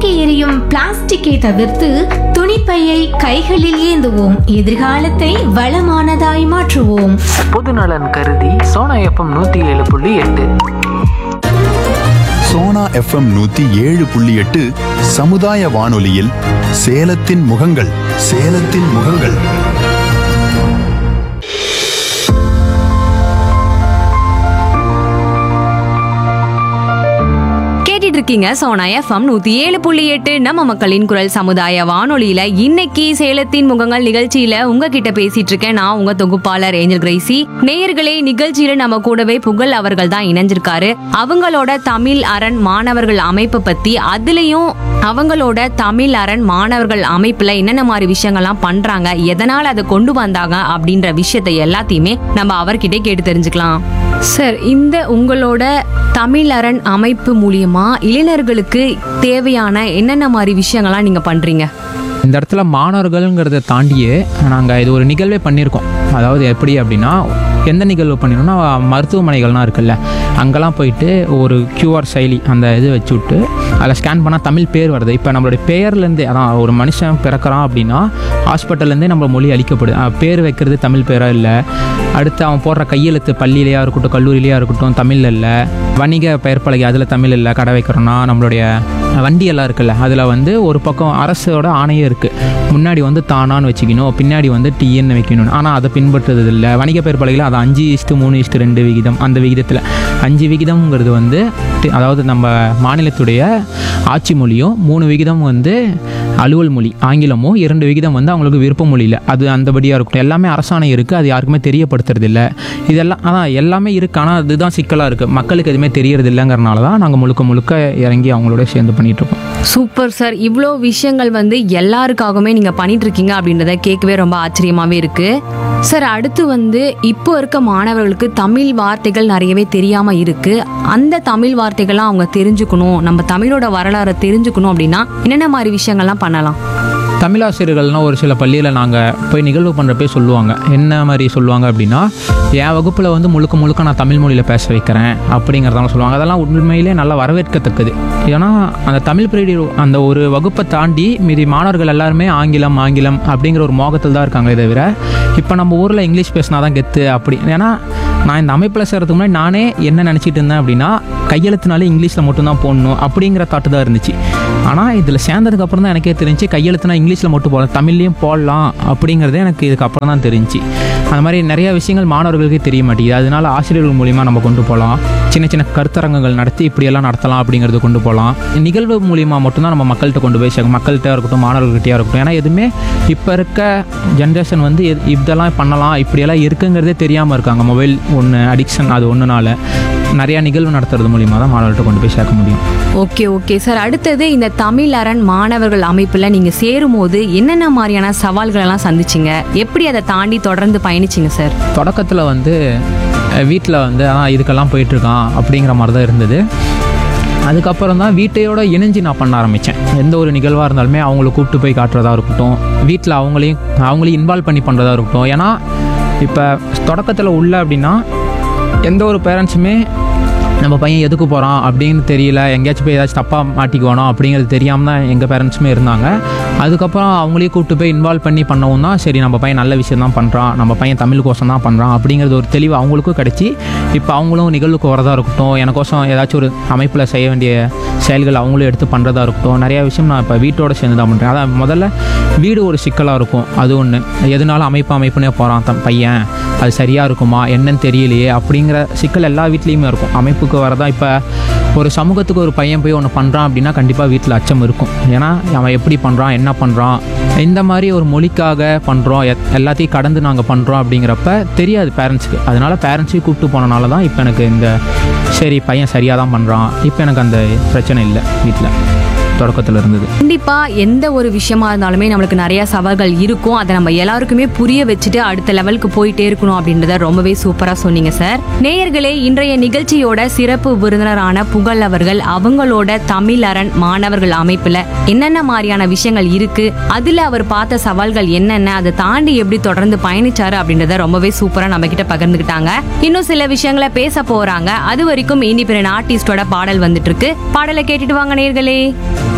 தூக்கி எறியும் பிளாஸ்டிக்கை தவிர்த்து துணிப்பையை கைகளில் ஏந்துவோம் எதிர்காலத்தை வளமானதாய் மாற்றுவோம் பொதுநலன் கருதி சோனா எஃப்எம் நூற்றி ஏழு புள்ளி எட்டு சோனா எஃப்எம் நூத்தி ஏழு புள்ளி எட்டு சமுதாய வானொலியில் சேலத்தின் முகங்கள் சேலத்தின் முகங்கள் கேட்டுட்டு இருக்கீங்க சோனா எஃப்எம் நூத்தி ஏழு புள்ளி எட்டு நம்ம மக்களின் குரல் சமுதாய வானொலியில இன்னைக்கு சேலத்தின் முகங்கள் நிகழ்ச்சியில உங்ககிட்ட பேசிட்டு இருக்கேன் நான் உங்க தொகுப்பாளர் ஏஞ்சல் கிரேசி நேயர்களே நிகழ்ச்சியில நம்ம கூடவே புகழ் அவர்கள் தான் இணைஞ்சிருக்காரு அவங்களோட தமிழ் அரண் மாணவர்கள் அமைப்பு பத்தி அதுலயும் அவங்களோட தமிழ் அரண் மாணவர்கள் அமைப்புல என்னென்ன மாதிரி விஷயங்கள்லாம் பண்றாங்க எதனால அதை கொண்டு வந்தாங்க அப்படின்ற விஷயத்தை எல்லாத்தையுமே நம்ம அவர்கிட்ட கேட்டு தெரிஞ்சுக்கலாம் சார் இந்த உங்களோட தமிழ் அரண் அமைப்பு மூலியமா இளைஞர்களுக்கு தேவையான என்னென்ன மாதிரி விஷயங்கள்லாம் நீங்க பண்றீங்க இந்த இடத்துல மாணவர்கள்ங்கிறத தாண்டியே நாங்கள் இது ஒரு நிகழ்வே பண்ணியிருக்கோம் அதாவது எப்படி அப்படின்னா எந்த நிகழ்வு பண்ணிருக்கோம்னா மருத்துவமனைகள்லாம் இருக்குல்ல அங்கெல்லாம் போயிட்டு ஒரு கியூஆர் செயலி அந்த இது வச்சு விட்டு அதில் ஸ்கேன் பண்ணால் தமிழ் பேர் வருது இப்போ நம்மளுடைய பேர்லேருந்தே அதான் ஒரு மனுஷன் பிறக்கிறான் அப்படின்னா ஹாஸ்பிட்டல்லேருந்தே நம்ம மொழி அளிக்கப்படுது அஹ் பேர் வைக்கிறது தமிழ் பேராக இல்லை அடுத்து அவன் போடுற கையெழுத்து பள்ளியிலையா இருக்கட்டும் கல்லூரியிலையா இருக்கட்டும் தமிழில் இல்லை வணிக பெயர் பலகை அதில் தமிழ் இல்லை கடை வைக்கிறோன்னா நம்மளுடைய வண்டி எல்லாம் இருக்குல்ல அதில் வந்து ஒரு பக்கம் அரசோட ஆணையம் இருக்குது முன்னாடி வந்து தானான்னு வச்சுக்கணும் பின்னாடி வந்து டிஎன்னு வைக்கணும் ஆனால் அதை பின்பற்றுறது இல்லை வணிக பெயர் பலகையில் அது அஞ்சு இஸ்ட்டு மூணு இஸ்ட்டு ரெண்டு விகிதம் அந்த விகிதத்தில் அஞ்சு விகிதம்ங்கிறது வந்து டி- அதாவது நம்ம மாநிலத்துடைய ஆட்சி மொழியும் மூணு விகிதம் வந்து அலுவல் மொழி ஆங்கிலமும் இரண்டு விகிதம் வந்து அவங்களுக்கு விருப்ப மொழியில் அது அந்தபடியாக இருக்கட்டும் எல்லாமே அரசாணை இருக்குது அது யாருக்குமே தெரியப்படுத்துறது இல்லை இதெல்லாம் அதான் எல்லாமே இருக்குது ஆனால் அதுதான் சிக்கலாக இருக்குது மக்களுக்கு எதுவுமே தெரியறது இல்லைங்கிறனால தான் நாங்கள் முழுக்க முழுக்க இறங்கி அவங்களோட சேர்ந்து பண்ணிட்டு இருக்கோம் சூப்பர் சார் இவ்வளோ விஷயங்கள் வந்து எல்லாருக்காகவுமே நீங்க பண்ணிட்டு இருக்கீங்க அப்படின்றத கேட்கவே ரொம்ப ஆச்சரியமாவே இருக்கு சார் அடுத்து வந்து இப்போ இருக்க மாணவர்களுக்கு தமிழ் வார்த்தைகள் நிறையவே தெரியாம இருக்கு அந்த தமிழ் வார்த்தைகள்லாம் அவங்க தெரிஞ்சுக்கணும் நம்ம தமிழோட வரலாறை தெரிஞ்சுக்கணும் அப்படின்னா என்னென்ன மாதிரி விஷயங்கள்லாம் பண்ணலாம் தமிழாசிரியர்கள்னால் ஒரு சில பள்ளியில் நாங்கள் போய் நிகழ்வு பண்ணுறப்பே சொல்லுவாங்க என்ன மாதிரி சொல்லுவாங்க அப்படின்னா என் வகுப்பில் வந்து முழுக்க முழுக்க நான் தமிழ் மொழியில் பேச வைக்கிறேன் அப்படிங்கிறதெல்லாம் சொல்லுவாங்க அதெல்லாம் உண்மையிலே நல்லா வரவேற்கத்தக்கது ஏன்னா அந்த தமிழ் பிரீடி அந்த ஒரு வகுப்பை தாண்டி மீதி மாணவர்கள் எல்லாருமே ஆங்கிலம் ஆங்கிலம் அப்படிங்கிற ஒரு மோகத்தில் தான் இருக்காங்களே தவிர இப்போ நம்ம ஊரில் இங்கிலீஷ் பேசினா தான் கெத்து அப்படி ஏன்னா நான் இந்த அமைப்பில் சேர்றதுக்கு முன்னாடி நானே என்ன நினச்சிட்டு இருந்தேன் அப்படின்னா கையெழுத்துனாலே இங்கிலீஷில் மட்டும்தான் போடணும் அப்படிங்கிற தாட்டு தான் இருந்துச்சு ஆனால் இதில் சேர்ந்ததுக்கு அப்புறம் தான் எனக்கே தெரிஞ்சு கையெழுத்துனா இங்கிலீஷில் மட்டும் போடலாம் தமிழ்லையும் போடலாம் அப்படிங்கிறதே எனக்கு இதுக்கப்புறம் தான் தெரிஞ்சு அந்த மாதிரி நிறைய விஷயங்கள் மாணவர்களுக்கே தெரிய மாட்டேங்குது அதனால ஆசிரியர்கள் மூலிமா நம்ம கொண்டு போகலாம் சின்ன சின்ன கருத்தரங்கங்கள் நடத்தி இப்படியெல்லாம் நடத்தலாம் அப்படிங்கிறது கொண்டு போகலாம் நிகழ்வு மூலிமா மட்டும்தான் நம்ம மக்கள்கிட்ட கொண்டு போய் சேர்க்கணும் மக்கள்கிட்ட இருக்கட்டும் மாணவர்கள்கிட்டயா இருக்கட்டும் ஏன்னா எதுவுமே இப்போ இருக்க ஜென்ரேஷன் வந்து எது- இதெல்லாம் பண்ணலாம் இப்படியெல்லாம் இருக்குங்கிறதே தெரியாமல் இருக்காங்க மொபைல் ஒன்று அடிக்ஷன் அது ஒன்றுனால நிறையா நிகழ்வு நடத்துறது மூலிமா தான் மாணவர்கள்ட்ட கொண்டு போய் சேர்க்க முடியும் ஓகே ஓகே சார் அடுத்தது இந்த தமிழ் அரண் மாணவர்கள் அமைப்புல நீங்க சேரும்போது என்னென்ன மாதிரியான சவால்கள் எல்லாம் சந்திச்சீங்க எப்படி அதை தாண்டி தொடர்ந்து பயணிச்சீங்க சார் தொடக்கத்தில் வந்து வீட்டில் வந்து அதான் இதுக்கெல்லாம் போயிட்டுருக்கான் அப்படிங்கிற மாதிரி தான் இருந்தது அதுக்கப்புறம் தான் வீட்டையோட இணைஞ்சு நான் பண்ண ஆரம்பித்தேன் எந்த ஒரு நிகழ்வாக இருந்தாலுமே அவங்கள கூப்பிட்டு போய் காட்டுறதா இருக்கட்டும் வீட்டில் அவங்களையும் அவங்களையும் இன்வால்வ் பண்ணி பண்ணுறதா இருக்கட்டும் ஏன்னா இப்போ தொடக்கத்தில் உள்ள அப்படின்னா எந்த ஒரு பேரண்ட்ஸுமே நம்ம பையன் எதுக்கு போகிறான் அப்படின்னு தெரியல எங்கேயாச்சும் போய் ஏதாச்சும் தப்பாக மாட்டிக்குவானோ அப்படிங்கிறது தெரியாமல் தான் எங்கள் பேரண்ட்ஸுமே இருந்தாங்க அதுக்கப்புறம் அவங்களையும் கூப்பிட்டு போய் இன்வால்வ் பண்ணி பண்ணவும் தான் சரி நம்ம பையன் நல்ல விஷயம் தான் பண்ணுறான் நம்ம பையன் தமிழ் கோசம் தான் பண்ணுறான் அப்படிங்கிறது ஒரு தெளிவு அவங்களுக்கும் கிடச்சி இப்போ அவங்களும் நிகழ்வுக்கு வரதா இருக்கட்டும் எனக்கோசம் ஏதாச்சும் ஒரு அமைப்பில் செய்ய வேண்டிய செயல்கள் அவங்களும் எடுத்து பண்ணுறதா இருக்கட்டும் நிறைய விஷயம் நான் இப்போ வீட்டோட சேர்ந்து தான் பண்ணுறேன் அதான் முதல்ல வீடு ஒரு சிக்கலாக இருக்கும் அது ஒன்று எதுனாலும் அமைப்பு அமைப்புனே போகிறான் தன் பையன் அது சரியாக இருக்குமா என்னன்னு தெரியலையே அப்படிங்கிற சிக்கல் எல்லா வீட்லேயுமே இருக்கும் அமைப்புக்கு வரதா இப்போ ஒரு சமூகத்துக்கு ஒரு பையன் போய் ஒன்று பண்ணுறான் அப்படின்னா கண்டிப்பாக வீட்டில் அச்சம் இருக்கும் ஏன்னா அவன் எப்படி பண்ணுறான் என்ன பண்ணுறான் இந்த மாதிரி ஒரு மொழிக்காக பண்ணுறோம் எல்லாத்தையும் கடந்து நாங்கள் பண்ணுறோம் அப்படிங்கிறப்ப தெரியாது பேரண்ட்ஸுக்கு அதனால பேரண்ட்ஸையும் கூப்பிட்டு போனனால தான் இப்போ எனக்கு இந்த சரி பையன் சரியாக தான் பண்ணுறான் இப்போ எனக்கு அந்த பிரச்சனை இல்லை வீட்டில் தொடக்கத்தில் இருந்தது கண்டிப்பா எந்த ஒரு விஷயமா இருந்தாலுமே நம்மளுக்கு நிறைய சவால்கள் இருக்கும் அதை நம்ம எல்லாருக்குமே புரிய வச்சுட்டு அடுத்த லெவலுக்கு போயிட்டே இருக்கணும் அப்படின்றத ரொம்பவே சூப்பரா சொன்னீங்க சார் நேயர்களே இன்றைய நிகழ்ச்சியோட சிறப்பு விருந்தினரான புகழ் அவர்கள் அவங்களோட தமிழ் அரண் மாணவர்கள் அமைப்புல என்னென்ன மாதிரியான விஷயங்கள் இருக்கு அதுல அவர் பார்த்த சவால்கள் என்னென்ன அதை தாண்டி எப்படி தொடர்ந்து பயணிச்சாரு அப்படின்றத ரொம்பவே சூப்பரா நம்ம கிட்ட பகிர்ந்துக்கிட்டாங்க இன்னும் சில விஷயங்களை பேச போறாங்க அது வரைக்கும் இண்டிபெண்டன்ட் ஆர்டிஸ்டோட பாடல் வந்துட்டு இருக்கு பாடலை கேட்டுட்டு வாங்க நேயர்களே